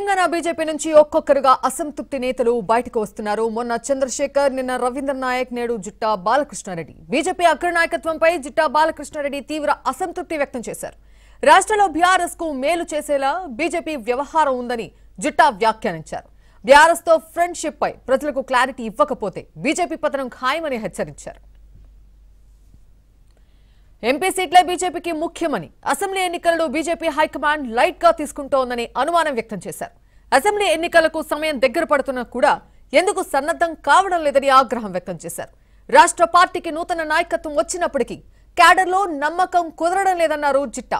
Telangana BJP నుంచి ఒక్కొక్కరుగా అసంతృప్తి నేతలు బయటకు వస్తున్నారు మొన్న చంద్రశేఖర్ నిన్న రవీంద్ర నాయక్ నేడు జిట్టా బాలకృష్ణారెడ్డి బీజేపీ అగ్రనాయకత్వంపై జిట్టా బాలకృష్ణారెడ్డి తీవ్ర అసంతృప్తి వ్యక్తం చేశారు రాష్ట్రంలో బీఆర్ఎస్ కు మేలు చేసేలా బీజేపీ వ్యవహారం ఉందని జిట్టా వ్యాఖ్యానించారు బీఆర్ఎస్ తో ఫ్రెండ్షిప్ పై ప్రజలకు క్లారిటీ ఇవ్వకపోతే బీజేపీ పతనం ఖాయమని హెచ్చరించారు ఎంపీ సీట్లే బీజేపీకి ముఖ్యమని అసెంబ్లీ ఎన్నికలలో బీజేపీ హైకమాండ్ లైట్ గా తీసుకుంటోందని అనుమానం వ్యక్తం చేశారు అసెంబ్లీ ఎన్నికలకు సమయం దగ్గర పడుతున్నా కూడా ఎందుకు సన్నద్ధం కావడం లేదని ఆగ్రహం వ్యక్తం చేశారు రాష్ట్ర పార్టీకి నూతన నాయకత్వం వచ్చినప్పటికీ క్యాడర్లో నమ్మకం కుదరడం లేదన్నారు జిట్టా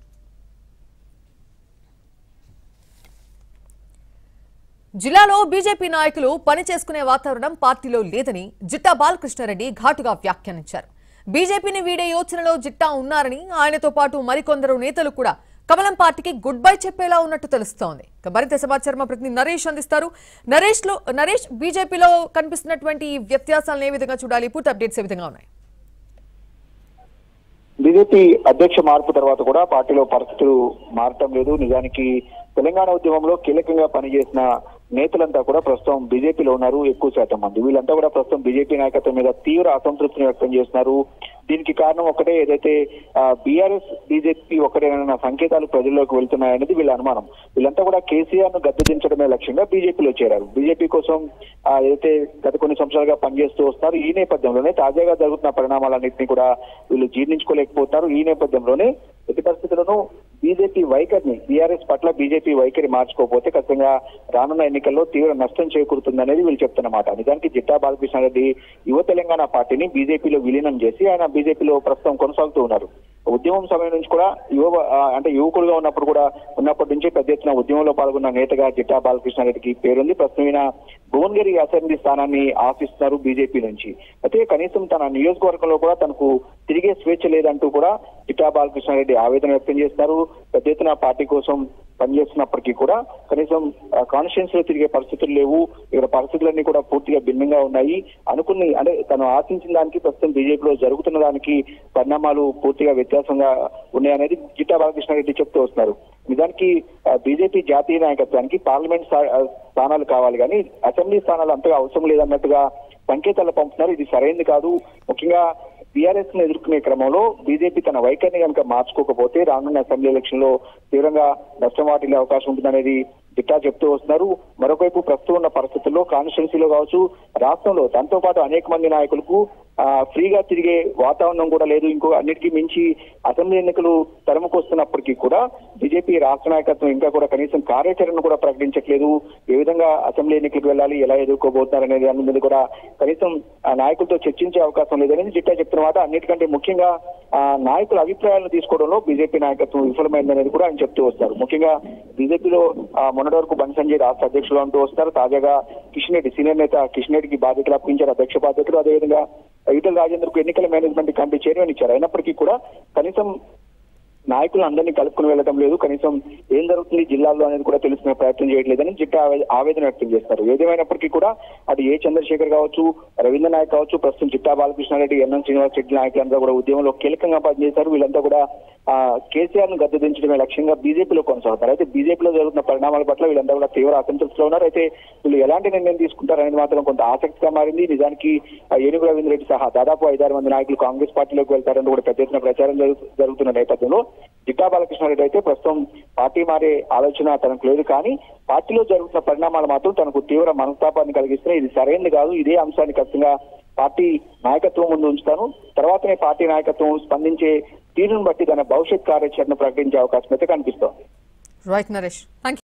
జిల్లాలో బీజేపీ నాయకులు పని చేసుకునే వాతావరణం పార్టీలో లేదని జిట్టా బాలకృష్ణారెడ్డి ఘాటుగా వ్యాఖ్యానించారు బీజేపీని వీడే యోచనలో జిట్టా ఉన్నారని ఆయనతో పాటు మరికొందరు నేతలు కూడా కమలం పార్టీకి గుడ్ బై చెప్పేలా ఉన్నట్టు తెలుస్తోంది ఇక మరింత సమాచారం మా ప్రతినిధి నరేష్ అందిస్తారు నరేష్ లో నరేష్ బీజేపీలో కనిపిస్తున్నటువంటి ఈ వ్యత్యాసాలను ఏ విధంగా చూడాలి పూర్తి అప్డేట్స్ ఏ విధంగా ఉన్నాయి బీజేపీ అధ్యక్ష మార్పు తర్వాత కూడా పార్టీలో పరిస్థితులు మారటం లేదు నిజానికి తెలంగాణ ఉద్యమంలో కీలకంగా పనిచేసిన నేతలంతా కూడా ప్రస్తుతం బీజేపీలో ఉన్నారు ఎక్కువ శాతం మంది వీళ్ళంతా కూడా ప్రస్తుతం బీజేపీ నాయకత్వం మీద తీవ్ర అసంతృప్తిని వ్యక్తం చేస్తున్నారు దీనికి కారణం ఒకటే ఏదైతే బీఆర్ఎస్ బీజేపీ ఒకటేనన్న సంకేతాలు ప్రజల్లోకి వెళ్తున్నాయనేది వీళ్ళ అనుమానం వీళ్ళంతా కూడా కేసీఆర్ ను గద్దెదించడమే లక్ష్యంగా బీజేపీలో చేరారు బీజేపీ కోసం ఆ, ఏదైతే గత కొన్ని సంవత్సరాలుగా పనిచేస్తూ వస్తున్నారు ఈ నేపథ్యంలోనే తాజాగా జరుగుతున్న పరిణామాలన్నింటినీ కూడా వీళ్ళు జీర్ణించుకోలేకపోతున్నారు ఈ నేపథ్యంలోనే ఎట్టి పరిస్థితులను బీజేపీ వైఖరిని బీఆర్ఎస్ పట్ల బీజేపీ వైఖరి మార్చుకోకపోతే ఖచ్చితంగా రానున్న ఎన్నికల్లో తీవ్ర నష్టం చేకూరుతుందనేది వీళ్ళు చెప్తున్నమాట నిజానికి జిట్టా బాలకృష్ణారెడ్డి యువ తెలంగాణ పార్టీని బీజేపీలో విలీనం చేసి ఆయన బీజేపీలో ప్రస్తుతం కొనసాగుతూ ఉన్నారు ఉద్యమం సమయం నుంచి కూడా యువ ఆ, అంటే యువకుడుగా ఉన్నప్పుడు కూడా ఉన్నప్పటి నుంచి పెద్ద ఎత్తున ఉద్యమంలో పాల్గొన్న నేతగా జిట్టా బాలకృష్ణారెడ్డికి పేరుంది ప్రస్తుతం ఈయన భువనగిరి అసెంబ్లీ స్థానాన్ని ఆశిస్తున్నారు బీజేపీ నుంచి అయితే కనీసం తన నియోజకవర్గంలో కూడా తనకు తిరిగే స్వేచ్ఛ లేదంటూ కూడా జిట్టా బాలకృష్ణారెడ్డి ఆవేదన వ్యక్తం చేస్తున్నారు పెద్ద ఎత్తున పార్టీ కోసం పనిచేస్తున్నప్పటికీ కూడా కనీసం కాన్స్టిట్యూన్స్ లో తిరిగే పరిస్థితులు లేవు ఇక్కడ పరిస్థితులన్నీ కూడా పూర్తిగా భిన్నంగా ఉన్నాయి అనుకుని అంటే తను ఆశించిన దానికి ప్రస్తుతం బీజేపీలో జరుగుతున్న దానికి పరిణామాలు పూర్తిగా వ్యత్యాసంగా ఉన్నాయనేది జిట్టా బాలకృష్ణారెడ్డి చెప్తూ వస్తున్నారు నిజానికి బీజేపీ జాతీయ నాయకత్వానికి పార్లమెంట్ స్థా- ఆ, స్థానాలు కావాలి కానీ అసెంబ్లీ స్థానాలు అంతగా అవసరం లేదన్నట్టుగా సంకేతాలు పంపుతున్నారు ఇది సరైనది కాదు ముఖ్యంగా బీఆర్ఎస్ ను ఎదుర్కొనే క్రమంలో బీజేపీ తన వైఖరిని కనుక మార్చుకోకపోతే రానున్న అసెంబ్లీ ఎలక్షన్ లో తీవ్రంగా నష్టం వాటిల్లే అవకాశం ఉంటుందనేది దిట్టా చెప్తూ వస్తున్నారు మరొకవైపు ప్రస్తుతం ఉన్న పరిస్థితుల్లో కాన్స్టిట్యున్సీలో కావచ్చు రాష్ట్రంలో దాంతో పాటు అనేక మంది నాయకులకు ఆ, ఫ్రీగా తిరిగే వాతావరణం కూడా లేదు ఇంకో అన్నిటికీ మించి అసెంబ్లీ ఎన్నికలు తరుముకొస్తున్నప్పటికీ కూడా బీజేపీ రాష్ట్ర నాయకత్వం ఇంకా కూడా కనీసం కార్యాచరణ కూడా ప్రకటించట్లేదు ఏ విధంగా అసెంబ్లీ ఎన్నికలకు వెళ్ళాలి ఎలా ఎదుర్కోబోతున్నారు అనేది దాని మీద కూడా కనీసం ఆ నాయకులతో చర్చించే అవకాశం లేదనేది జిట్టా చెప్తున్న మాట అన్నిటికంటే ముఖ్యంగా ఆ నాయకుల అభిప్రాయాలను తీసుకోవడంలో బీజేపీ నాయకత్వం విఫలమైందనేది కూడా ఆయన చెప్తూ వస్తారు ముఖ్యంగా బీజేపీలో ఆ, మొన్నటి వరకు బండి సంజయ్ రాష్ట్ర అధ్యక్షులు అంటూ వస్తారు తాజాగా కిషన్ రెడ్డి సీనియర్ నేత కిషన్ రెడ్డికి బాధ్యతలు అప్పగించారు అధ్యక్ష బాధ్యతలు అదేవిధంగా ఈటల రాజేందర్ కు ఎన్నికల మేనేజ్మెంట్ కమిటీ చైర్మన్ ఇచ్చారు అయినప్పటికీ కూడా కనీసం నాయకులు అందరినీ కలుపుకుని వెళ్ళడం లేదు కనీసం ఏం జరుగుతుంది జిల్లాల్లో అనేది కూడా తెలుసుకునే ప్రయత్నం చేయట్లేదని జిట్టా ఆవే- ఆవేదన వ్యక్తం చేస్తారు ఏదేమైనప్పటికీ కూడా అది ఏ చంద్రశేఖర్ కావచ్చు రవీంద్ర నాయక్ కావచ్చు ప్రస్తుతం చిట్టా బాలకృష్ణారెడ్డి ఎన్ఎం శ్రీనివాస్ రెడ్డి నాయకులంతా కూడా ఉద్యమంలో కీలకంగా పనిచేశారు వీళ్ళంతా కూడా ఆ, కేసీఆర్ ను గద్దెదించడమే లక్ష్యంగా బీజేపీలో కొనసాగుతారు అయితే బీజేపీలో జరుగుతున్న పరిణామాల పట్ల వీళ్ళంతా కూడా తీవ్ర అసంతృప్తిలో ఉన్నారు అయితే వీళ్ళు ఎలాంటి నిర్ణయం తీసుకుంటారనేది మాత్రం కొంత ఆసక్తిగా మారింది నిజానికి ఆ, ఏనుగు రవీంద్ర రెడ్డి సహా దాదాపు ఐదారు మంది నాయకులు కాంగ్రెస్ పార్టీలోకి వెళ్తారని కూడా పెద్ద ఎత్తున ప్రచారం జరుగు- జరుగుతున్న నేపథ్యంలో జిట్టా బాలకృష్ణారెడ్డి అయితే ప్రస్తుతం పార్టీ మారే ఆలోచన తనకు లేదు కానీ పార్టీలో జరుగుతున్న పరిణామాలు మాత్రం తనకు తీవ్ర మనస్తాపాన్ని కలిగిస్తున్నాయి ఇది సరైనది కాదు ఇదే అంశాన్ని ఖచ్చితంగా పార్టీ నాయకత్వం ముందు ఉంచుతాను తర్వాతనే పార్టీ నాయకత్వం స్పందించే తీరును బట్టి తన భవిష్యత్ కార్యాచరణ ప్రకటించే అవకాశం అయితే కనిపిస్తోంది రైట్ నరేష్ థ్యాంక్